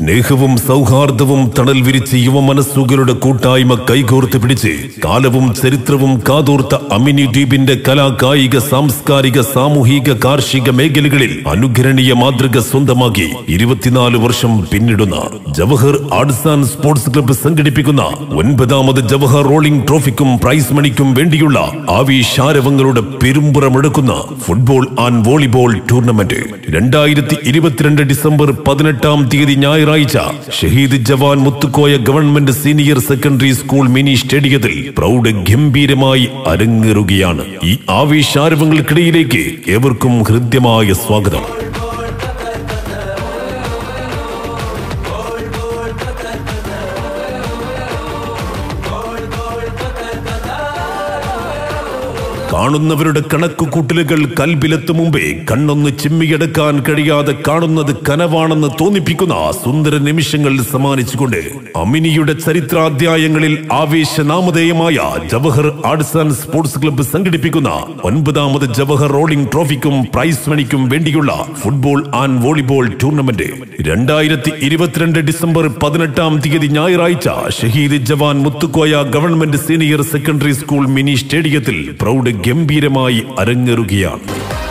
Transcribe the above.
സ്നേഹവും സൗഹാർദ്ദവും തണൽ വിരിച്ച് യുവമനസ്സുകളുടെ കൂട്ടായ്മ കൈകോർത്ത് പിടിച്ച് കാലവും ചരിത്രവും കാതോർത്ത അമിനി ദ്വീപിന്റെ കലാ കായിക സാംസ്കാരിക സാമൂഹിക കാർഷിക മേഖലകളിൽ അനുകരണീയ മാതൃക സ്വന്തമാക്കി ഇരുപത്തിനാല് വർഷം പിന്നിടുന്ന Jawahar arts and sports club സംഘടിപ്പിക്കുന്ന ഒൻപതാമത് ജവഹർ റോളിംഗ് ട്രോഫിക്കും പ്രൈസ് മണിക്കും വേണ്ടിയുള്ള ആവിശാരവങ്ങളുടെ പെരുമ്പുറമെടുക്കുന്ന ഫുട്ബോൾ ആൻഡ് വോളിബോൾ ടൂർണമെന്റ് രണ്ടായിരത്തി ഇരുപത്തിരണ്ട് ഡിസംബർ പതിനെട്ടാം തീയതി ഞായറാഴ്ച Shaheed Jawan Muthukoya government senior secondary school mini സ്റ്റേഡിയത്തിൽ പ്രൗഢ ഗംഭീരമായി അരങ്ങേറുകയാണ് ഈ ആവേശാരവങ്ങൾക്കിടയിലേക്ക് ഏവർക്കും ഹൃദ്യമായ സ്വാഗതം കാണുന്നവരുടെ കണക്കുകൂട്ടലുകൾ കൽബിലെത്തും മുമ്പേ കണ്ണൊന്ന് ചിമ്മിയെടുക്കാൻ കഴിയാതെ കാണുന്നത് കനവാണെന്ന് തോന്നിപ്പിക്കുന്ന സുന്ദര നിമിഷങ്ങൾ സമ്മാനിച്ചുകൊണ്ട് അമിനിയുടെ ചരിത്രാധ്യായങ്ങളിൽ ആവേശനാമധേയമായ Jawahar arts and sports club സംഘടിപ്പിക്കുന്ന ഒൻപതാമത് ജവഹർ റോളിംഗ് ട്രോഫിക്കും പ്രൈസ് മണിക്കും വേണ്ടിയുള്ള ഫുട്ബോൾ ആൻഡ് വോളിബോൾ ടൂർണമെന്റ് രണ്ടായിരത്തി ഇരുപത്തിരണ്ട് ഡിസംബർ പതിനെട്ടാം തീയതി ഞായറാഴ്ച Shaheed Jawan Muthukoya government senior secondary school mini സ്റ്റേഡിയത്തിൽ പ്രൗഢ ഗംഭീരമായി അരങ്ങേറുകയാണ്